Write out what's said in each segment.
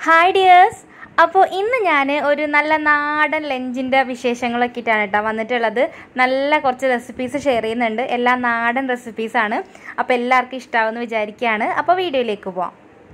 hi dears അപ്പോൾ ഇന്ന് ഞാൻ ഒരു നല്ല നാടൻ ലഞ്ചിൻ്റെ വിശേഷങ്ങളൊക്കെ ഇട്ടാണ് കേട്ടോ വന്നിട്ടുള്ളത് നല്ല കുറച്ച് റെസിപ്പീസ് ഷെയർ ചെയ്യുന്നുണ്ട് എല്ലാം നാടൻ റെസിപ്പീസാണ് അപ്പോൾ എല്ലാവർക്കും ഇഷ്ടമാവുമെന്ന് വിചാരിക്കുകയാണ് അപ്പോൾ വീഡിയോയിലേക്ക് പോവാം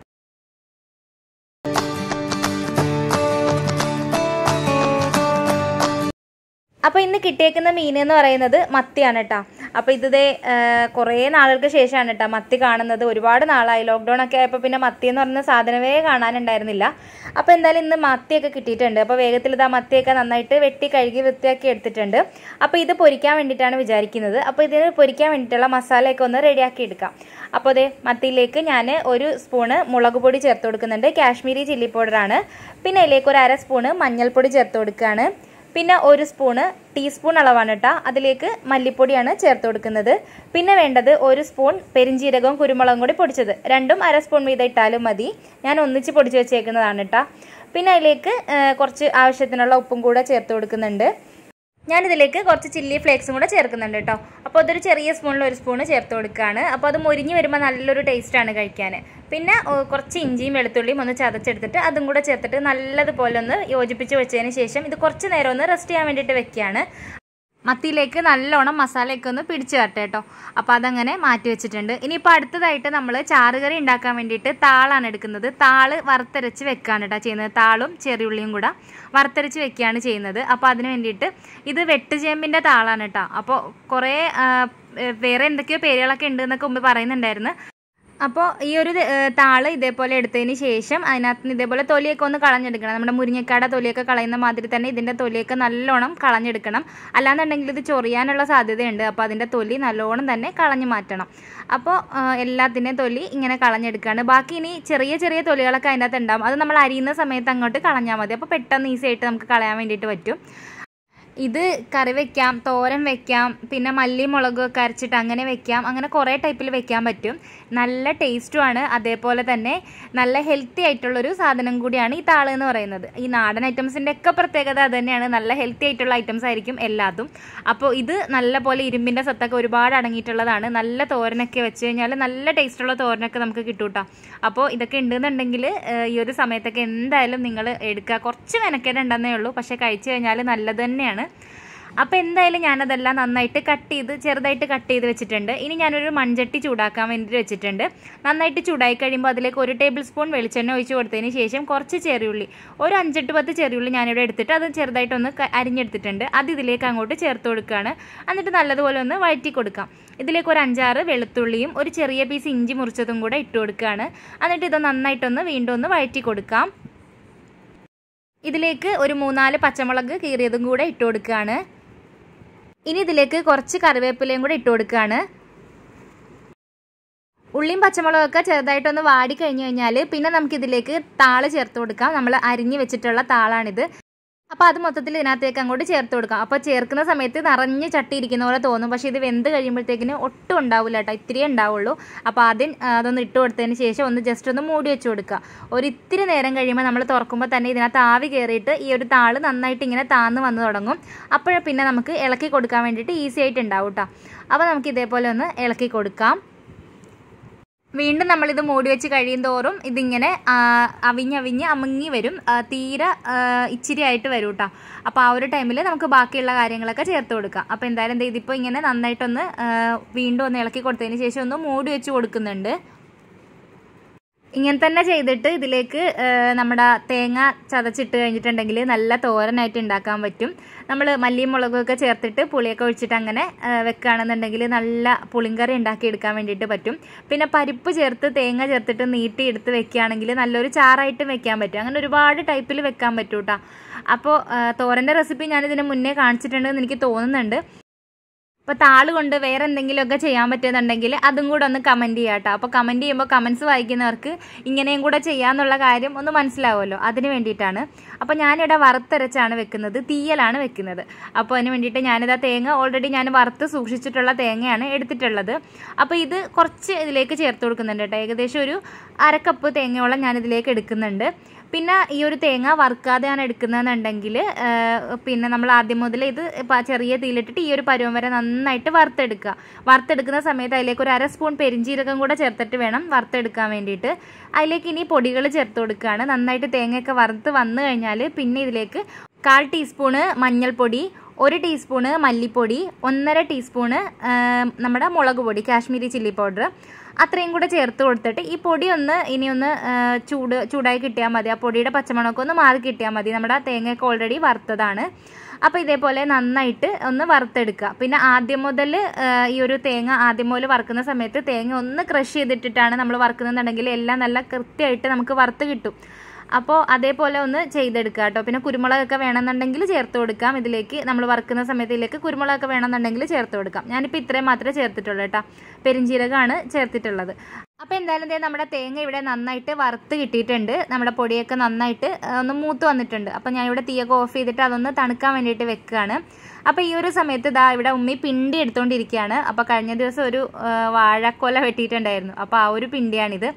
അപ്പോൾ ഇന്ന് കിട്ടിയേക്കുന്ന മീൻ എന്ന് പറയുന്നത് മത്തിയാണ് കേട്ടോ അപ്പോൾ ഇത് ദേ കുറേ നാളുകൾക്ക് ശേഷമാണ് കേട്ടോ മത്തി കാണുന്നത് ഒരുപാട് നാളായി ലോക്ക്ഡൗൺ ഒക്കെ ആയപ്പോൾ പിന്നെ മത്തി എന്ന് പറയുന്ന സാധനമേ കാണാനുണ്ടായിരുന്നില്ല അപ്പോൾ എന്തായാലും ഇന്ന് മത്തിയൊക്കെ കിട്ടിയിട്ടുണ്ട് അപ്പോൾ വേഗത്തിൽ ഇതാ മത്തിയൊക്കെ നന്നായിട്ട് വെട്ടി കഴുകി വൃത്തിയാക്കി എടുത്തിട്ടുണ്ട് അപ്പോൾ ഇത് പൊരിക്കാൻ വേണ്ടിയിട്ടാണ് വിചാരിക്കുന്നത് അപ്പോൾ ഇതിന് പൊരിക്കാൻ വേണ്ടിയിട്ടുള്ള മസാലയൊക്കെ ഒന്ന് റെഡിയാക്കി എടുക്കാം അപ്പോൾ അതേ മത്തിയിലേക്ക് ഞാൻ ഒരു സ്പൂണ് മുളക് പൊടി ചേർത്ത് കൊടുക്കുന്നുണ്ട് കാശ്മീരി ചില്ലി പൗഡറാണ് പിന്നെ അതിലേക്ക് ഒരു അര സ്പൂണ് മഞ്ഞൾപ്പൊടി ചേർത്ത് കൊടുക്കുകയാണ് പിന്നെ ഒരു സ്പൂണ് ടീസ്പൂൺ അളവാണ് കേട്ടോ അതിലേക്ക് മല്ലിപ്പൊടിയാണ് ചേർത്ത് കൊടുക്കുന്നത് പിന്നെ വേണ്ടത് ഒരു സ്പൂൺ പെരിഞ്ചീരകവും കുരുമുളകും കൂടി പൊടിച്ചത് രണ്ടും അര സ്പൂൺ വീതം ഇട്ടാലും മതി ഞാൻ ഒന്നിച്ച് പൊടിച്ച് വെച്ചേക്കുന്നതാണ് കേട്ടോ പിന്നെ അതിലേക്ക് കുറച്ച് ആവശ്യത്തിനുള്ള ഉപ്പും കൂടെ ചേർത്ത് കൊടുക്കുന്നുണ്ട് ഞാനിതിലേക്ക് കുറച്ച് ചില്ലി ഫ്ലേക്സും കൂടെ ചേർക്കുന്നുണ്ട് കേട്ടോ അപ്പോൾ അതൊരു ചെറിയ സ്പൂണിൽ ഒരു സ്പൂണ് ചേർത്ത് കൊടുക്കുകയാണ് അപ്പോൾ അത് മുരിഞ്ഞ് വരുമ്പോൾ നല്ലൊരു ടേസ്റ്റാണ് കഴിക്കാൻ പിന്നെ കുറച്ച് ഇഞ്ചിയും വെളുത്തുള്ളിയും ഒന്ന് ചതച്ചെടുത്തിട്ട് അതും കൂടെ ചേർത്തിട്ട് നല്ലതുപോലെ ഒന്ന് യോജിപ്പിച്ച് വെച്ചതിന് ശേഷം ഇത് കുറച്ച് നേരം ഒന്ന് റെസ്റ്റ് ചെയ്യാൻ വേണ്ടിയിട്ട് വെക്കുകയാണ് മത്തിയിലേക്ക് നല്ലോണം മസാലയൊക്കെ ഒന്ന് പിടിച്ചു തരട്ടെ കേട്ടോ അപ്പോൾ അതങ്ങനെ മാറ്റി വെച്ചിട്ടുണ്ട് ഇനിയിപ്പോൾ അടുത്തതായിട്ട് നമ്മൾ ചാറുകറി ഉണ്ടാക്കാൻ വേണ്ടിയിട്ട് താളാണ് എടുക്കുന്നത് താള് വറുത്തരച്ച് വെക്കുകയാണ് കേട്ടോ ചെയ്യുന്നത് താളും ചെറിയുള്ളിയും കൂടെ വറുത്തരച്ച് വെക്കുകയാണ് ചെയ്യുന്നത് അപ്പോൾ അതിന് വേണ്ടിയിട്ട് ഇത് വെട്ടുചേമ്പിൻ്റെ താളാണ് കേട്ടോ അപ്പോൾ കുറേ വേറെ എന്തൊക്കെയോ പേരുകളൊക്കെ ഉണ്ട് എന്നൊക്കെ മുമ്പ് പറയുന്നുണ്ടായിരുന്നു അപ്പോൾ ഈ ഒരു താള് ഇതേപോലെ എടുത്തതിന് ശേഷം അതിനകത്ത് നിന്ന് ഇതേപോലെ തൊലിയൊക്കെ ഒന്ന് കളഞ്ഞെടുക്കണം നമ്മുടെ മുരിങ്ങക്കാട തൊലിയൊക്കെ കളയുന്ന മാതിരി തന്നെ ഇതിൻ്റെ തൊലിയൊക്കെ നല്ലോണം കളഞ്ഞെടുക്കണം അല്ലാന്നുണ്ടെങ്കിൽ ഇത് ചൊറിയാനുള്ള സാധ്യതയുണ്ട് അപ്പോൾ അതിൻ്റെ തൊലി നല്ലോണം തന്നെ കളഞ്ഞു മാറ്റണം അപ്പോൾ എല്ലാത്തിൻ്റെയും തൊലി ഇങ്ങനെ കളഞ്ഞെടുക്കുകയാണ് ബാക്കി ഇനി ചെറിയ ചെറിയ തൊലികളൊക്കെ അതിനകത്ത് ഉണ്ടാവും അത് നമ്മൾ അരിയുന്ന സമയത്ത് അങ്ങോട്ട് കളഞ്ഞാൽ മതി അപ്പോൾ പെട്ടെന്ന് ഈസി ആയിട്ട് നമുക്ക് കളയാൻ വേണ്ടിയിട്ട് പറ്റും ഇത് കറി വെക്കാം തോരൻ വെക്കാം പിന്നെ മല്ലി മുളകൊക്കെ അരച്ചിട്ട് അങ്ങനെ വെക്കാം അങ്ങനെ കുറേ ടൈപ്പിൽ വെക്കാൻ പറ്റും നല്ല ടേസ്റ്റുമാണ് അതേപോലെ തന്നെ നല്ല ഹെൽത്തി ആയിട്ടുള്ളൊരു സാധനം കൂടിയാണ് ഈ താള് എന്ന് പറയുന്നത് ഈ നാടൻ ഐറ്റംസിൻ്റെ ഒക്കെ പ്രത്യേകത അത് തന്നെയാണ് നല്ല ഹെൽത്തി ആയിട്ടുള്ള ഐറ്റംസ് ആയിരിക്കും എല്ലാതും അപ്പോൾ ഇത് നല്ല പോലെ ഇരുമ്പിൻ്റെ സത്തൊക്കെ ഒരുപാട് അടങ്ങിയിട്ടുള്ളതാണ് നല്ല തോരനൊക്കെ വെച്ച് കഴിഞ്ഞാൽ നല്ല ടേസ്റ്റുള്ള തോരനൊക്കെ നമുക്ക് കിട്ടും കേട്ടോ അപ്പോൾ ഇതൊക്കെ ഉണ്ടെന്നുണ്ടെങ്കിൽ ഈ ഒരു സമയത്തൊക്കെ എന്തായാലും നിങ്ങൾ എടുക്കുക കുറച്ച് മെനക്കേടുണ്ടെന്നേ ഉള്ളൂ പക്ഷേ കഴിച്ചു കഴിഞ്ഞാൽ നല്ലത് തന്നെയാണ് അപ്പോൾ എന്തായാലും ഞാനതെല്ലാം നന്നായിട്ട് കട്ട് ചെയ്ത് ചെറുതായിട്ട് കട്ട് ചെയ്ത് വെച്ചിട്ടുണ്ട് ഇനി ഞാനൊരു മൺചട്ടി ചൂടാക്കാൻ വേണ്ടിയിട്ട് വെച്ചിട്ടുണ്ട് നന്നായിട്ട് ചൂടായി കഴിയുമ്പോൾ അതിലേക്ക് ഒരു ടേബിൾ സ്പൂൺ വെളിച്ചെണ്ണ ഒഴിച്ച് കൊടുത്തതിന് ശേഷം കുറച്ച് ചെറിയുള്ളി ഒരു അഞ്ചെട്ട് പത്ത് ചെറിയുള്ളി ഞാനിവിടെ എടുത്തിട്ട് അത് ചെറുതായിട്ടൊന്ന് അരിഞ്ഞെടുത്തിട്ടുണ്ട് അത് ഇതിലേക്ക് അങ്ങോട്ട് ചേർത്ത് കൊടുക്കുകയാണ് എന്നിട്ട് നല്ലതുപോലെ ഒന്ന് വഴറ്റി കൊടുക്കാം ഇതിലേക്ക് ഒരു അഞ്ചാറ് വെളുത്തുള്ളിയും ഒരു ചെറിയ പീസ് ഇഞ്ചി മുറിച്ചതും കൂടെ ഇട്ട് കൊടുക്കുകയാണ് എന്നിട്ട് ഇത് നന്നായിട്ടൊന്ന് വീണ്ടും ഒന്ന് വഴറ്റി കൊടുക്കാം ഇതിലേക്ക് ഒരു മൂന്നാല് പച്ചമുളക് കീറിയതും കൂടെ ഇട്ട് കൊടുക്കുകയാണ് ഇനി ഇതിലേക്ക് കുറച്ച് കറിവേപ്പിലയും കൂടെ ഇട്ട് കൊടുക്കുകയാണ് ഉള്ളിയും പച്ചമുളകൊക്കെ ചെറുതായിട്ടൊന്ന് വാടി കഴിഞ്ഞു കഴിഞ്ഞാൽ പിന്നെ നമുക്കിതിലേക്ക് താള് ചേർത്ത് കൊടുക്കാം നമ്മൾ അരിഞ്ഞ് വെച്ചിട്ടുള്ള താളാണിത് അപ്പോൾ അത് മൊത്തത്തിൽ ഇതിനകത്തേക്ക് അങ്ങോട്ട് ചേർത്ത് കൊടുക്കാം അപ്പോൾ ചേർക്കുന്ന സമയത്ത് നിറഞ്ഞ് ചട്ടി ഇരിക്കുന്ന പോലെ തോന്നും പക്ഷേ ഇത് വെന്ത് കഴിയുമ്പോഴത്തേക്കിന് ഒട്ടും ഉണ്ടാവില്ല കേട്ടോ ഇത്തിരി ഉണ്ടാവുള്ളൂ അപ്പോൾ ആദ്യം അതൊന്ന് ഇട്ട് കൊടുത്തതിന് ശേഷം ഒന്ന് ജസ്റ്റ് ഒന്ന് മൂടി വെച്ച് കൊടുക്കുക ഒരു ഇത്തിരി നേരം കഴിയുമ്പോൾ നമ്മൾ തുറക്കുമ്പോൾ തന്നെ ഇതിനകത്ത് ആവി കയറിയിട്ട് ഈ ഒരു താള് നന്നായിട്ട് ഇങ്ങനെ താന്ന് വന്ന് തുടങ്ങും അപ്പോൾ പിന്നെ നമുക്ക് ഇളക്കി കൊടുക്കാൻ വേണ്ടിയിട്ട് ഈസി ആയിട്ട് ഉണ്ടാവും കേട്ടോ അപ്പോൾ നമുക്ക് ഇതേപോലെ ഒന്ന് ഇളക്കി കൊടുക്കാം വീണ്ടും നമ്മളിത് മൂടി വെച്ച് കഴിയും തോറും ഇതിങ്ങനെ അവിഞ്ഞവിഞ്ഞ് അമുങ്ങി വരും തീരെ ഇച്ചിരി ആയിട്ട് വരും കേട്ടോ അപ്പോൾ ആ ഒരു ടൈമിൽ നമുക്ക് ബാക്കിയുള്ള കാര്യങ്ങളൊക്കെ ചേർത്ത് കൊടുക്കാം അപ്പോൾ എന്തായാലും എന്താ ഇതിപ്പോൾ ഇങ്ങനെ നന്നായിട്ടൊന്ന് വീണ്ടും ഒന്ന് ഇളക്കി കൊടുത്തതിന് ശേഷം ഒന്ന് മൂടി വെച്ച് കൊടുക്കുന്നുണ്ട് ഇങ്ങനെ തന്നെ ചെയ്തിട്ട് ഇതിലേക്ക് നമ്മുടെ തേങ്ങ ചതച്ചിട്ട് കഴിഞ്ഞിട്ടുണ്ടെങ്കിൽ നല്ല തോരനായിട്ട് ഉണ്ടാക്കാൻ പറ്റും നമ്മൾ മല്ലിയും മുളകൊക്കെ ചേർത്തിട്ട് പുളിയൊക്കെ ഒഴിച്ചിട്ട് അങ്ങനെ വെക്കുകയാണെന്നുണ്ടെങ്കിൽ നല്ല പുളിങ്കറി ഉണ്ടാക്കി എടുക്കാൻ വേണ്ടിയിട്ട് പറ്റും പിന്നെ പരിപ്പ് ചേർത്ത് തേങ്ങ ചേർത്തിട്ട് നീട്ടി എടുത്ത് വെക്കുകയാണെങ്കിൽ നല്ലൊരു ചാറായിട്ടും വെക്കാൻ പറ്റും അങ്ങനെ ഒരുപാട് ടൈപ്പിൽ വെക്കാൻ പറ്റും കേട്ടോ അപ്പോൾ തോരൻ്റെ റെസിപ്പി ഞാനിതിന് മുന്നേ കാണിച്ചിട്ടുണ്ടെന്ന് എനിക്ക് തോന്നുന്നുണ്ട് അപ്പോൾ താള് കൊണ്ട് വേറെ എന്തെങ്കിലുമൊക്കെ ചെയ്യാൻ പറ്റുന്നുണ്ടെങ്കിൽ അതും കൂടെ ഒന്ന് കമൻറ്റ് ചെയ്യാം കേട്ടോ അപ്പോൾ കമൻറ്റ് ചെയ്യുമ്പോൾ കമൻസ് വായിക്കുന്നവർക്ക് ഇങ്ങനെയും കൂടെ ചെയ്യാമെന്നുള്ള കാര്യം ഒന്ന് മനസ്സിലാവുമല്ലോ അതിന് വേണ്ടിയിട്ടാണ് അപ്പോൾ ഞാനിവിടെ വറുത്തരച്ചാണ് വെക്കുന്നത് തീയലാണ് വെക്കുന്നത് അപ്പോൾ അതിന് വേണ്ടിയിട്ട് ഞാനിതാ തേങ്ങ ഓൾറെഡി ഞാൻ വറുത്ത് സൂക്ഷിച്ചിട്ടുള്ള തേങ്ങയാണ് എടുത്തിട്ടുള്ളത് അപ്പോൾ ഇത് കുറച്ച് ഇതിലേക്ക് ചേർത്ത് കൊടുക്കുന്നുണ്ട് കേട്ടോ ഏകദേശം ഒരു അരക്കപ്പ് തേങ്ങയോളം ഞാൻ ഇതിലേക്ക് എടുക്കുന്നുണ്ട് പിന്നെ ഈ ഒരു തേങ്ങ വറുക്കാതെയാണ് എടുക്കുന്നതെന്നുണ്ടെങ്കിൽ പിന്നെ നമ്മൾ ആദ്യം മുതൽ ഇത് പ- ചെറിയ തീയിലിട്ടിട്ട് ഈ ഒരു പരുവം വരെ നന്നായിട്ട് വറുത്തെടുക്കുക വറുത്തെടുക്കുന്ന സമയത്ത് അതിലേക്ക് ഒരു അര സ്പൂൺ പെരിഞ്ചീരകം കൂടെ ചേർത്തിട്ട് വേണം വറുത്തെടുക്കാൻ വേണ്ടിയിട്ട് അതിലേക്ക് ഇനി പൊടികൾ ചേർത്ത് കൊടുക്കുകയാണ് നന്നായിട്ട് തേങ്ങയൊക്കെ വറുത്ത് വന്നു കഴിഞ്ഞാൽ പിന്നെ ഇതിലേക്ക് കാൽ ടീസ്പൂണ് മഞ്ഞൾപ്പൊടി ഒരു ടീസ്പൂണ് മല്ലിപ്പൊടി ഒന്നര ടീസ്പൂണ് ആ, നമ്മുടെ മുളക് പൊടി കാശ്മീരി ചില്ലി പൗഡർ അത്രയും കൂടെ ചേർത്ത് കൊടുത്തിട്ട് ഈ പൊടി ഒന്ന് ഇനി ഒന്ന് ആ, ചൂട് ചൂടായി കിട്ടിയാൽ മതി ആ പൊടിയുടെ പച്ചമണമൊക്കെ ഒന്ന് മാറി കിട്ടിയാൽ മതി നമ്മുടെ ആ തേങ്ങയൊക്കെ ഓൾറെഡി വറുത്തതാണ് അപ്പോൾ ഇതേപോലെ നന്നായിട്ട് ഒന്ന് വറുത്തെടുക്കുക പിന്നെ ആദ്യം മുതൽ ഈ ഒരു തേങ്ങ ആദ്യം മുതൽ വറുക്കുന്ന സമയത്ത് തേങ്ങ ഒന്ന് ക്രഷ് ചെയ്തിട്ടിട്ടാണ് നമ്മൾ വറുക്കുന്നുണ്ടെങ്കിൽ എല്ലാം നല്ല കൃത്യമായിട്ട് നമുക്ക് വറുത്ത് കിട്ടും അപ്പോൾ അതേപോലെ ഒന്ന് ചെയ്തെടുക്കുക കേട്ടോ പിന്നെ കുരുമുളകൊക്കെ വേണമെന്നുണ്ടെങ്കിൽ ചേർത്ത് കൊടുക്കാം ഇതിലേക്ക് നമ്മൾ വറുക്കുന്ന സമയത്ത് ഇതിലേക്ക് കുരുമുളകൊക്കെ വേണമെന്നുണ്ടെങ്കിൽ ചേർത്ത് കൊടുക്കാം ഞാനിപ്പോൾ ഇത്രയും മാത്രമേ ചേർത്തിട്ടുള്ളൂ കേട്ടോ പെരിഞ്ചീരകമാണ് ചേർത്തിട്ടുള്ളത് അപ്പോൾ എന്തായാലും ദേ നമ്മുടെ തേങ്ങ ഇവിടെ നന്നായിട്ട് വറുത്ത് കിട്ടിയിട്ടുണ്ട് നമ്മുടെ പൊടിയൊക്കെ നന്നായിട്ട് ആ, ഒന്ന് മൂത്ത് വന്നിട്ടുണ്ട് അപ്പോൾ ഞാൻ ഇവിടെ തീയൊക്കെ ഓഫ് ചെയ്തിട്ട് അതൊന്ന് തണുക്കാൻ വേണ്ടിയിട്ട് വെക്കുകയാണ് അപ്പോൾ ഈ ഒരു സമയത്ത് ഇതാ ഇവിടെ ഉമ്മി പിണ്ടി എടുത്തുകൊണ്ടിരിക്കുകയാണ് അപ്പോൾ കഴിഞ്ഞ ദിവസം ഒരു ആ, വാഴക്കൊല വെട്ടിയിട്ടുണ്ടായിരുന്നു അപ്പോൾ ആ ഒരു പിണ്ടിയാണിത്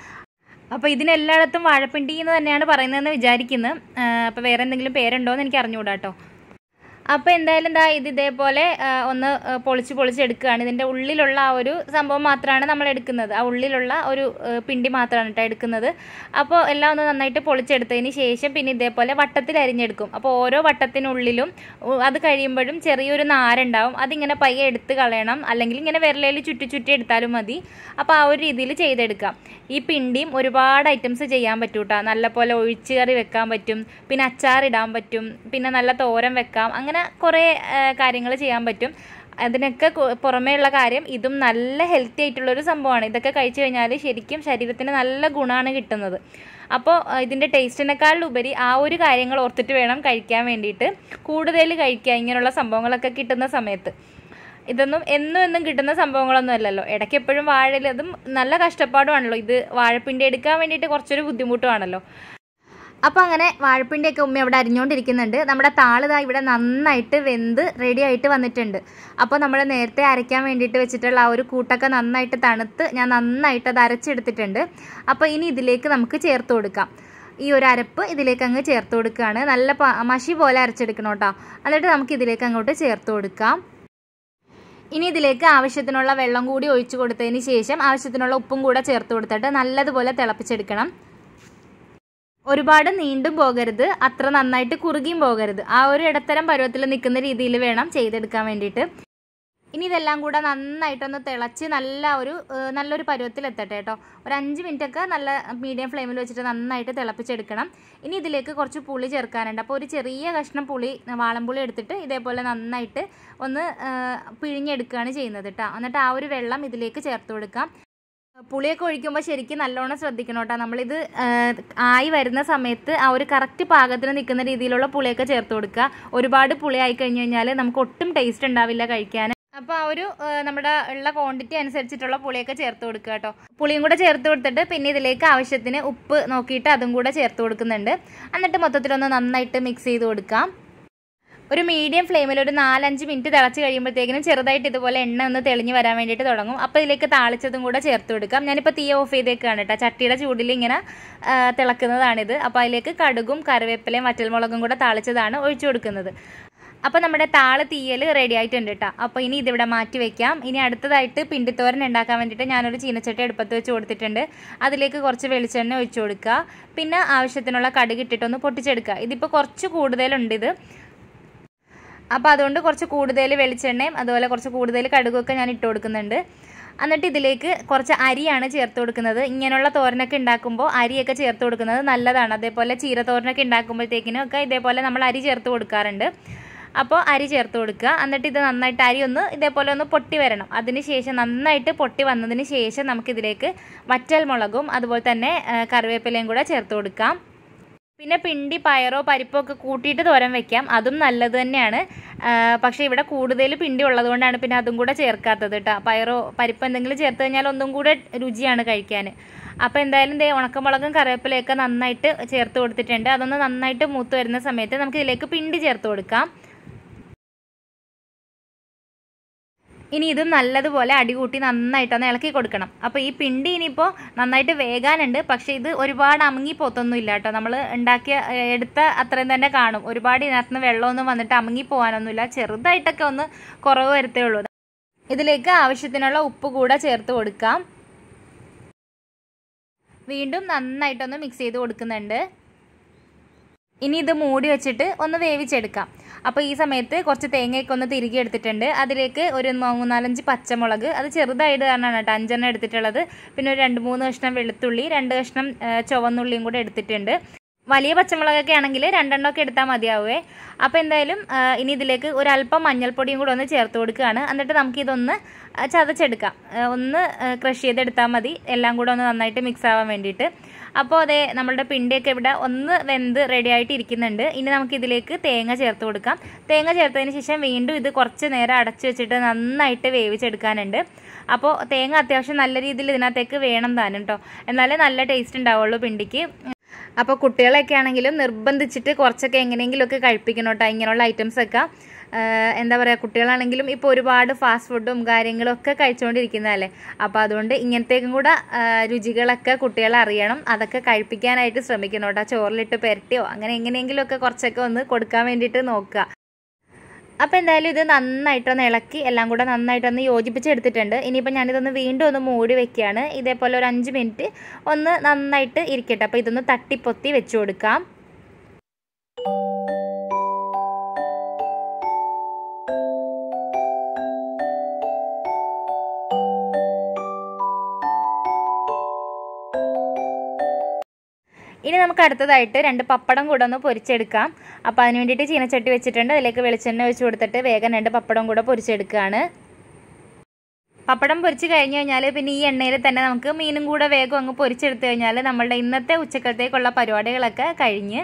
അപ്പോൾ ഇതിനെല്ലായിടത്തും വാഴപ്പിണ്ടി എന്ന് തന്നെയാണ് പറയുന്നതെന്ന് വിചാരിക്കുന്നു അപ്പോൾ വേറെ എന്തെങ്കിലും പേരുണ്ടോ എന്ന് എനിക്ക് അറിഞ്ഞുകൂടാ കേട്ടോ അപ്പോൾ എന്തായാലും ദാ ഇത് ഇതേപോലെ ആ, ഒന്ന് ആ, പൊളിച്ച് പൊളിച്ചെടുക്കുകയാണ് ഇതിൻ്റെ ഉള്ളിലുള്ള ആ ഒരു സംഭവം മാത്രമാണ് നമ്മൾ എടുക്കുന്നത് ആ ഉള്ളിലുള്ള ഒരു ആ, പിണ്ടി മാത്രമാണ് കേട്ടോ എടുക്കുന്നത് അപ്പോൾ എല്ലാം ഒന്ന് നന്നായിട്ട് പൊളിച്ചെടുത്തതിന് ശേഷം പിന്നെ ഇതേപോലെ വട്ടത്തിൽ അരിഞ്ഞെടുക്കും അപ്പോൾ ഓരോ വട്ടത്തിനുള്ളിലും ഉ, അത് കഴിയുമ്പോഴും ചെറിയൊരു നാരുണ്ടാവും അതിങ്ങനെ പയ്യെ എടുത്ത് കളയണം അല്ലെങ്കിൽ ഇങ്ങനെ വിരലയിൽ ചുറ്റി ചുറ്റി എടുത്താലും മതി അപ്പോൾ ആ ഒരു രീതിയിൽ ചെയ്തെടുക്കാം ഈ പിണ്ടിയും ഒരുപാട് ഐറ്റംസ് ചെയ്യാൻ പറ്റും കേട്ടോ നല്ലപോലെ ഒഴിച്ച് കറി വെക്കാൻ പറ്റും പിന്നെ അച്ചാറിടാൻ പറ്റും പിന്നെ നല്ല തോരൻ വെക്കാം അങ്ങനെ കുറേ കാര്യങ്ങൾ ചെയ്യാൻ പറ്റും അതിനൊക്കെ കു- പുറമേയുള്ള കാര്യം ഇതും നല്ല ഹെൽത്തി ആയിട്ടുള്ളൊരു സംഭവമാണ് ഇതൊക്കെ കഴിച്ചു കഴിഞ്ഞാൽ ശരിക്കും ശരീരത്തിന് നല്ല ഗുണമാണ് കിട്ടുന്നത് അപ്പോൾ ഇതിൻ്റെ ടേസ്റ്റിനേക്കാളുപരി ആ ഒരു കാര്യങ്ങൾ ഓർത്തിട്ട് വേണം കഴിക്കാൻ വേണ്ടിയിട്ട് കൂടുതൽ കഴിക്കുക ഇങ്ങനെയുള്ള സംഭവങ്ങളൊക്കെ കിട്ടുന്ന സമയത്ത് ഇതൊന്നും എന്നും എന്നും കിട്ടുന്ന സംഭവങ്ങളൊന്നും അല്ലല്ലോ ഇടയ്ക്ക് എപ്പോഴും വാഴയിൽ അതും നല്ല കഷ്ടപ്പാടുമാണല്ലോ ഇത് വാഴപ്പിണ്ടി എടുക്കാൻ വേണ്ടിയിട്ട് കുറച്ചൊരു ബുദ്ധിമുട്ടുമാണല്ലോ അപ്പോൾ അങ്ങനെ വാഴപ്പിണ്ടിയൊക്കെ ഉമ്മ അവിടെ അരിഞ്ഞുകൊണ്ടിരിക്കുന്നുണ്ട് നമ്മുടെ താളിതാ ഇവിടെ നന്നായിട്ട് വെന്ത് റെഡി ആയിട്ട് വന്നിട്ടുണ്ട് അപ്പോൾ നമ്മൾ നേരത്തെ അരയ്ക്കാൻ വേണ്ടിയിട്ട് വെച്ചിട്ടുള്ള ആ ഒരു കൂട്ടൊക്കെ നന്നായിട്ട് തണുത്ത് ഞാൻ നന്നായിട്ട് അത് അരച്ചെടുത്തിട്ടുണ്ട് അപ്പോൾ ഇനി ഇതിലേക്ക് നമുക്ക് ചേർത്ത് കൊടുക്കാം ഈ ഒരു അരപ്പ് ഇതിലേക്ക് അങ്ങ് ചേർത്ത് കൊടുക്കുകയാണ് നല്ല പ- മഷി പോലെ അരച്ചെടുക്കണം കേട്ടോ എന്നിട്ട് നമുക്ക് ഇതിലേക്ക് അങ്ങോട്ട് ചേർത്ത് കൊടുക്കാം ഇനി ഇതിലേക്ക് ആവശ്യത്തിനുള്ള വെള്ളം കൂടി ഒഴിച്ചു കൊടുത്തതിന് ശേഷം ആവശ്യത്തിനുള്ള ഉപ്പും കൂടെ ചേർത്ത് കൊടുത്തിട്ട് നല്ലതുപോലെ തിളപ്പിച്ചെടുക്കണം ഒരുപാട് നീണ്ടും പോകരുത് അത്ര നന്നായിട്ട് കുറുകിയും പോകരുത് ആ ഒരു ഇടത്തരം പരുവത്തിൽ നിൽക്കുന്ന രീതിയിൽ വേണം ചെയ്തെടുക്കാൻ വേണ്ടിയിട്ട് ഇനി ഇതെല്ലാം കൂടെ നന്നായിട്ടൊന്ന് തിളച്ച് നല്ല ഒരു ഏഹ്, നല്ലൊരു പരുവത്തിൽ എത്തട്ടെ കേട്ടോ ഒരു അഞ്ച് മിനിറ്റ് ഒക്കെ നല്ല മീഡിയം ഫ്ലെയിമിൽ വെച്ചിട്ട് നന്നായിട്ട് തിളപ്പിച്ചെടുക്കണം ഇനി ഇതിലേക്ക് കുറച്ച് പുളി ചേർക്കാനുണ്ട് അപ്പോൾ ഒരു ചെറിയ കഷ്ണം പുളി വാളംപുളി എടുത്തിട്ട് ഇതേപോലെ നന്നായിട്ട് ഒന്ന് ഏഹ്, പിഴിഞ്ഞെടുക്കുകയാണ് ചെയ്യുന്നത് കേട്ടോ എന്നിട്ട് ആ ഒരു വെള്ളം ഇതിലേക്ക് ചേർത്ത് കൊടുക്കാം പുളിയൊക്കെ ഒഴിക്കുമ്പോൾ ശരിക്കും നല്ലോണം ശ്രദ്ധിക്കണം കേട്ടോ നമ്മളിത് ആ, ആയി വരുന്ന സമയത്ത് ആ ഒരു കറക്റ്റ് പാകത്തിന് നിൽക്കുന്ന രീതിയിലുള്ള പുളിയൊക്കെ ചേർത്ത് കൊടുക്കുക ഒരുപാട് പുളി ആയി കഴിഞ്ഞ് കഴിഞ്ഞാൽ നമുക്ക് ഒട്ടും ടേസ്റ്റ് ഉണ്ടാവില്ല കഴിക്കാൻ അപ്പോൾ ആ ഒരു ആ, നമ്മുടെ ഉള്ള ക്വാണ്ടിറ്റി അനുസരിച്ചിട്ടുള്ള പുളിയൊക്കെ ചേർത്ത് കൊടുക്കുക കേട്ടോ പുളിയും കൂടെ ചേർത്ത് കൊടുത്തിട്ട് പിന്നെ ഇതിലേക്ക് ആവശ്യത്തിന് ഉപ്പ് നോക്കിയിട്ട് അതും കൂടെ ചേർത്ത് കൊടുക്കുന്നുണ്ട് എന്നിട്ട് മൊത്തത്തിലൊന്ന് നന്നായിട്ട് മിക്സ് ചെയ്ത് കൊടുക്കാം ഒരു മീഡിയം ഫ്ലെയിമിൽ ഒരു നാലഞ്ച് മിനിറ്റ് തിളച്ച് കഴിയുമ്പോഴത്തേക്കിനും ചെറുതായിട്ട് ഇതുപോലെ എണ്ണ ഒന്ന് തെളിഞ്ഞ് വരാൻ വേണ്ടിയിട്ട് തുടങ്ങും അപ്പോൾ ഇതിലേക്ക് താളിച്ചതും കൂടെ ചേർത്ത് കൊടുക്കാം ഞാനിപ്പോൾ തീ ഓഫ് ചെയ്തേക്കാണ് കേട്ടോ ചട്ടിയുടെ ചൂടിൽ ഇങ്ങനെ ആ, തിളക്കുന്നതാണിത് അപ്പോൾ അതിലേക്ക് കടുകും കറിവേപ്പിലയും വറ്റൽമുളകും കൂടെ താളിച്ചതാണ് ഒഴിച്ചു കൊടുക്കുന്നത് അപ്പോൾ നമ്മുടെ താള് തീയൽ റെഡി ആയിട്ടുണ്ട് കേട്ടോ അപ്പോൾ ഇനി ഇതിവിടെ മാറ്റി വെക്കാം ഇനി അടുത്തതായിട്ട് പിണ്ടിത്തോരൻ ഉണ്ടാക്കാൻ വേണ്ടിയിട്ട് ഞാനൊരു ചീനച്ചട്ടി അടുപ്പത്ത് വെച്ച് കൊടുത്തിട്ടുണ്ട് അതിലേക്ക് കുറച്ച് വെളിച്ചെണ്ണ ഒഴിച്ചു കൊടുക്കുക പിന്നെ ആവശ്യത്തിനുള്ള കടുക് ഇട്ടിട്ടൊന്ന് പൊട്ടിച്ചെടുക്കുക ഇതിപ്പോൾ കുറച്ച് കൂടുതലുണ്ട് ഇത് അപ്പോൾ അതുകൊണ്ട് കുറച്ച് കൂടുതൽ വെളിച്ചെണ്ണയും അതുപോലെ കുറച്ച് കൂടുതൽ കടുകൊക്കെ ഞാൻ ഇട്ട് കൊടുക്കുന്നുണ്ട് എന്നിട്ട് ഇതിലേക്ക് കുറച്ച് അരിയാണ് ചേർത്ത് കൊടുക്കുന്നത് ഇങ്ങനെയുള്ള തോരനൊക്കെ ഉണ്ടാക്കുമ്പോൾ അരിയൊക്കെ ചേർത്ത് കൊടുക്കുന്നത് നല്ലതാണ് അതേപോലെ ചീരത്തോരനൊക്കെ ഉണ്ടാക്കുമ്പോഴത്തേക്കിനും ഒക്കെ ഇതേപോലെ നമ്മൾ അരി ചേർത്ത് കൊടുക്കാറുണ്ട് അപ്പോൾ അരി ചേർത്ത് കൊടുക്കുക എന്നിട്ട് ഇത് നന്നായിട്ട് അരി ഒന്ന് ഇതേപോലെ ഒന്ന് പൊട്ടി വരണം അതിന് ശേഷം നന്നായിട്ട് പൊട്ടി വന്നതിന് ശേഷം നമുക്കിതിലേക്ക് വറ്റൽ മുളകും അതുപോലെ തന്നെ ആ, കറിവേപ്പിലയും കൂടെ ചേർത്ത് കൊടുക്കാം പിന്നെ പിണ്ടി പയറോ പരിപ്പോ ഒക്കെ കൂട്ടിയിട്ട് തോരൻ വെക്കാം അതും നല്ലത് തന്നെയാണ് ആ, പക്ഷേ ഇവിടെ കൂടുതൽ പിണ്ടി ഉള്ളതുകൊണ്ടാണ് പിന്നെ അതും കൂടെ ചേർക്കാത്തത് കേട്ടോ പയറോ പരിപ്പോ എന്തെങ്കിലും ചേർത്ത് കഴിഞ്ഞാൽ ഒന്നും കൂടെ രുചിയാണ് കഴിക്കാൻ അപ്പോൾ എന്തായാലും ദേ ഉണക്കമുളകും കറിവേപ്പിലയൊക്കെ നന്നായിട്ട് ചേർത്ത് കൊടുത്തിട്ടുണ്ട് അതൊന്ന് നന്നായിട്ട് മൂത്ത് വരുന്ന സമയത്ത് നമുക്ക് ഇതിലേക്ക് പിണ്ടി ചേർത്ത് കൊടുക്കാം ഇനി ഇത് നല്ലതുപോലെ അടികൂട്ടി നന്നായിട്ടൊന്ന് ഇളക്കി കൊടുക്കണം അപ്പോൾ ഈ പിണ്ടി ഇനിയിപ്പോൾ നന്നായിട്ട് വേകാനുണ്ട് പക്ഷേ ഇത് ഒരുപാട് അമുങ്ങി പോത്തൊന്നും ഇല്ല കേട്ടോ നമ്മൾ ഉണ്ടാക്കിയ ഏഹ്, എടുത്ത അത്രയും തന്നെ കാണും ഒരുപാട് ഇതിനകത്ത് നിന്ന് വെള്ളമൊന്നും വന്നിട്ട് അമുങ്ങി പോകാനൊന്നുമില്ല ചെറുതായിട്ടൊക്കെ ഒന്ന് കുറവ് വരുത്തേ ഉള്ളൂ ഇതിലേക്ക് ആവശ്യത്തിനുള്ള ഉപ്പ് കൂടെ ചേർത്ത് കൊടുക്കാം വീണ്ടും നന്നായിട്ടൊന്ന് മിക്സ് ചെയ്ത് കൊടുക്കുന്നുണ്ട് ഇനി ഇത് മൂടി വെച്ചിട്ട് ഒന്ന് വേവിച്ചെടുക്കാം അപ്പോൾ ഈ സമയത്ത് കുറച്ച് തേങ്ങയൊക്കെ ഒന്ന് തിരികെ എടുത്തിട്ടുണ്ട് അതിലേക്ക് ഒരു മൂന്നാലഞ്ച് പച്ചമുളക് അത് ചെറുതായിട്ട് കാരണമാണ് കേട്ടോ അഞ്ചെണ്ണം എടുത്തിട്ടുള്ളത് പിന്നെ ഒരു രണ്ട് മൂന്ന് കഷ്ണം വെളുത്തുള്ളി രണ്ട് കഷ്ണം ആ, ചുവന്നുള്ളിയും കൂടെ എടുത്തിട്ടുണ്ട് വലിയ പച്ചമുളകൊക്കെ ആണെങ്കിൽ രണ്ടെണ്ണമൊക്കെ എടുത്താൽ മതിയാവുമേ അപ്പോൾ എന്തായാലും ആ, ഇനി ഇതിലേക്ക് ഒരല്പം മഞ്ഞൾപ്പൊടിയും കൂടെ ഒന്ന് ചേർത്ത് കൊടുക്കുകയാണ് എന്നിട്ട് നമുക്കിതൊന്ന് ആ, ചതച്ചെടുക്കാം ആ, ഒന്ന് ക്രഷ് ചെയ്തെടുത്താൽ മതി എല്ലാം കൂടെ ഒന്ന് നന്നായിട്ട് മിക്സ് ആവാൻ വേണ്ടിയിട്ട് അപ്പോൾ അതെ നമ്മളുടെ പിണ്ടിയൊക്കെ ഇവിടെ ഒന്ന് വെന്ത് റെഡി ആയിട്ട് ഇരിക്കുന്നുണ്ട് ഇനി നമുക്ക് ഇതിലേക്ക് തേങ്ങ ചേർത്ത് കൊടുക്കാം തേങ്ങ ചേർത്തതിന് ശേഷം വീണ്ടും ഇത് കുറച്ച് നേരം അടച്ചു വെച്ചിട്ട് നന്നായിട്ട് വേവിച്ചെടുക്കാനുണ്ട് അപ്പോൾ തേങ്ങ അത്യാവശ്യം നല്ല രീതിയിൽ ഇതിനകത്തേക്ക് വേണം താനും കേട്ടോ എന്നാലേ നല്ല ടേസ്റ്റ് ഉണ്ടാവുള്ളൂ പിണ്ടിക്ക് അപ്പോൾ കുട്ടികളൊക്കെ ആണെങ്കിലും നിർബന്ധിച്ചിട്ട് കുറച്ചൊക്കെ എങ്ങനെയെങ്കിലുമൊക്കെ കഴിപ്പിക്കണം കേട്ടോ ഇങ്ങനെയുള്ള ഐറ്റംസ് ഒക്കെ ആഹ് എന്താ പറയുക കുട്ടികളാണെങ്കിലും ഇപ്പോൾ ഒരുപാട് ഫാസ്റ്റ് ഫുഡും കാര്യങ്ങളും ഒക്കെ കഴിച്ചുകൊണ്ടിരിക്കുന്നതല്ലേ അപ്പോൾ അതുകൊണ്ട് ഇങ്ങനത്തേക്കും കൂടെ ആഹ് രുചികളൊക്കെ കുട്ടികളെ അറിയണം അതൊക്കെ കഴിപ്പിക്കാനായിട്ട് ശ്രമിക്കണം കേട്ടോ ചോറിലിട്ട് പെരട്ടിയോ അങ്ങനെ എങ്ങനെയെങ്കിലുമൊക്കെ കുറച്ചൊക്കെ ഒന്ന് കൊടുക്കാൻ വേണ്ടിയിട്ട് നോക്കുക അപ്പോൾ എന്തായാലും ഇത് നന്നായിട്ടൊന്ന് ഇളക്കി എല്ലാം കൂടെ നന്നായിട്ടൊന്ന് യോജിപ്പിച്ചെടുത്തിട്ടുണ്ട് ഇനിയിപ്പോൾ ഞാനിതൊന്ന് വീണ്ടും ഒന്ന് മൂടി വെക്കുകയാണ് ഇതേപോലെ ഒരു അഞ്ച് മിനിറ്റ് ഒന്ന് നന്നായിട്ട് ഇരിക്കട്ടെ അപ്പോൾ ഇതൊന്ന് തട്ടിപ്പൊത്തി വെച്ച് കൊടുക്കാം ഇനി നമുക്ക് അടുത്തതായിട്ട് രണ്ട് പപ്പടം കൂടെ ഒന്ന് പൊരിച്ചെടുക്കാം അപ്പോൾ അതിന് വേണ്ടിയിട്ട് ചീനച്ചട്ടി വെച്ചിട്ടുണ്ട് അതിലേക്ക് വെളിച്ചെണ്ണ ഒഴിച്ച് കൊടുത്തിട്ട് വേഗം രണ്ട് പപ്പടം കൂടെ പൊരിച്ചെടുക്കുകയാണ് പപ്പടം പൊരിച്ച് കഴിഞ്ഞ് കഴിഞ്ഞാൽ പിന്നെ ഈ എണ്ണയിൽ തന്നെ നമുക്ക് മീനും കൂടെ വേഗം അങ്ങ് പൊരിച്ചെടുത്ത് കഴിഞ്ഞാൽ നമ്മളുടെ ഇന്നത്തെ ഉച്ചക്കലത്തേക്കുള്ള പരിപാടികളൊക്കെ കഴിഞ്ഞ്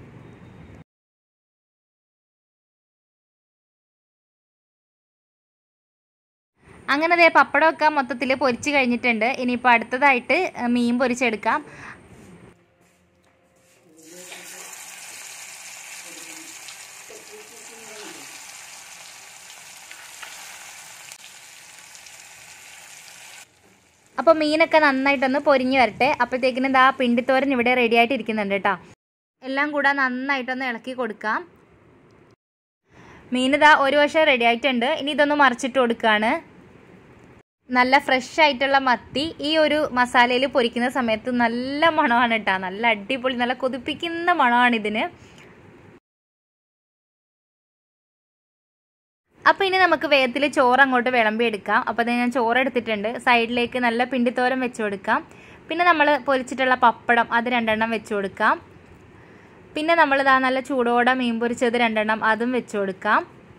അങ്ങനെ ദേ പപ്പടമൊക്കെ മൊത്തത്തിൽ പൊരിച്ച് കഴിഞ്ഞിട്ടുണ്ട് ഇനിയിപ്പോൾ അടുത്തതായിട്ട് മീൻ പൊരിച്ചെടുക്കാം അപ്പോൾ മീനൊക്കെ നന്നായിട്ടൊന്ന് പൊരിഞ്ഞ് വരട്ടെ അപ്പോഴത്തേക്കിനും ഇതാ പിണ്ടിത്തോരൻ ഇവിടെ റെഡി ആയിട്ട് ഇരിക്കുന്നുണ്ട് കേട്ടോ എല്ലാം കൂടെ നന്നായിട്ടൊന്ന് ഇളക്കി കൊടുക്കാം മീൻ ഇതാ ഒരു വശം റെഡി ആയിട്ടുണ്ട് ഇനി ഇതൊന്ന് മറിച്ചിട്ട് കൊടുക്കുകയാണ് നല്ല ഫ്രഷ് ആയിട്ടുള്ള മത്തി ഈ ഒരു മസാലയിൽ പൊരിക്കുന്ന സമയത്ത് നല്ല മണമാണ് കേട്ടോ നല്ല അടിപൊളി നല്ല കൊതിപ്പിക്കുന്ന മണമാണ് ഇതിന് അപ്പോൾ ഇനി നമുക്ക് വേഗത്തിൽ ചോറ് അങ്ങോട്ട് വിളമ്പി എടുക്കാം അപ്പോൾ അത് ഞാൻ ചോറ് എടുത്തിട്ടുണ്ട് സൈഡിലേക്ക് നല്ല പിണ്ടിത്തോരം വെച്ച് കൊടുക്കാം പിന്നെ നമ്മൾ പൊരിച്ചിട്ടുള്ള പപ്പടം അത് രണ്ടെണ്ണം വെച്ച് കൊടുക്കാം പിന്നെ നമ്മൾ ഇതാ നല്ല ചൂടോടെ മീൻ പൊരിച്ചത് രണ്ടെണ്ണം അതും വെച്ച് കൊടുക്കാം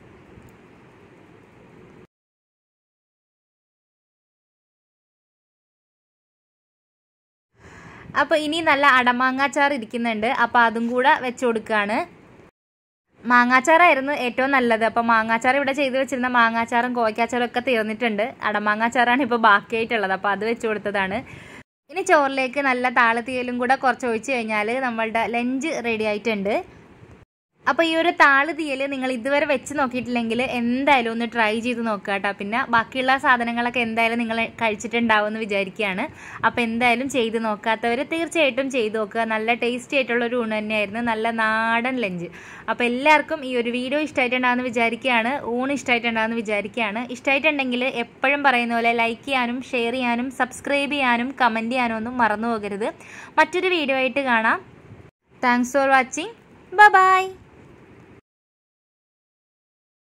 അപ്പോൾ ഇനി നല്ല അടമാങ്ങാച്ചാർ ഇരിക്കുന്നുണ്ട് അപ്പോൾ അതും കൂടെ വെച്ച് കൊടുക്കുകയാണ് മാങ്ങാച്ചാറായിരുന്നു ഏറ്റവും നല്ലത് അപ്പോൾ മാങ്ങാച്ചാർ ഇവിടെ ചെയ്ത് വെച്ചിരുന്ന മാങ്ങാച്ചാറും കോയ്ക്കാച്ചാറും ഒക്കെ തീർന്നിട്ടുണ്ട് അടമാങ്ങാച്ചാറാണ് ഇപ്പോൾ ബാക്കിയായിട്ടുള്ളത് അപ്പോൾ അത് വെച്ച് കൊടുത്തതാണ് ഇനി ചോറിലേക്ക് നല്ല താളത്തീയലും കൂടെ കുറച്ച് ഒഴിച്ച് കഴിഞ്ഞാൽ നമ്മളുടെ ലഞ്ച് റെഡി ആയിട്ടുണ്ട് അപ്പോൾ ഈ ഒരു താള് തീയൽ നിങ്ങൾ ഇതുവരെ വെച്ച് നോക്കിയിട്ടില്ലെങ്കിൽ എന്തായാലും ഒന്ന് ട്രൈ ചെയ്ത് നോക്കുക കേട്ടോ പിന്നെ ബാക്കിയുള്ള സാധനങ്ങളൊക്കെ എന്തായാലും നിങ്ങൾ കഴിച്ചിട്ടുണ്ടാവും എന്ന് വിചാരിക്കുകയാണ് അപ്പോൾ എന്തായാലും ചെയ്ത് നോക്കാത്തവർ തീർച്ചയായിട്ടും ചെയ്ത് നോക്കുക നല്ല ടേസ്റ്റി ആയിട്ടുള്ള ഒരു ഊണ് തന്നെയായിരുന്നു നല്ല നാടൻ ലഞ്ച് അപ്പോൾ എല്ലാവർക്കും ഈ ഒരു വീഡിയോ ഇഷ്ടമായിട്ടുണ്ടാകുമെന്ന് വിചാരിക്കുകയാണ് ഊണ് ഇഷ്ടമായിട്ടുണ്ടാകുമെന്ന് വിചാരിക്കുകയാണ് ഇഷ്ടമായിട്ടുണ്ടെങ്കിൽ എപ്പോഴും പറയുന്ന പോലെ ലൈക്ക് ചെയ്യാനും ഷെയർ ചെയ്യാനും സബ്സ്ക്രൈബ് ചെയ്യാനും കമൻറ്റ് ചെയ്യാനും ഒന്നും മറന്നു പോകരുത് മറ്റൊരു വീഡിയോ ആയിട്ട് കാണാം താങ്ക്സ് ഫോർ വാച്ചിങ് ബൈ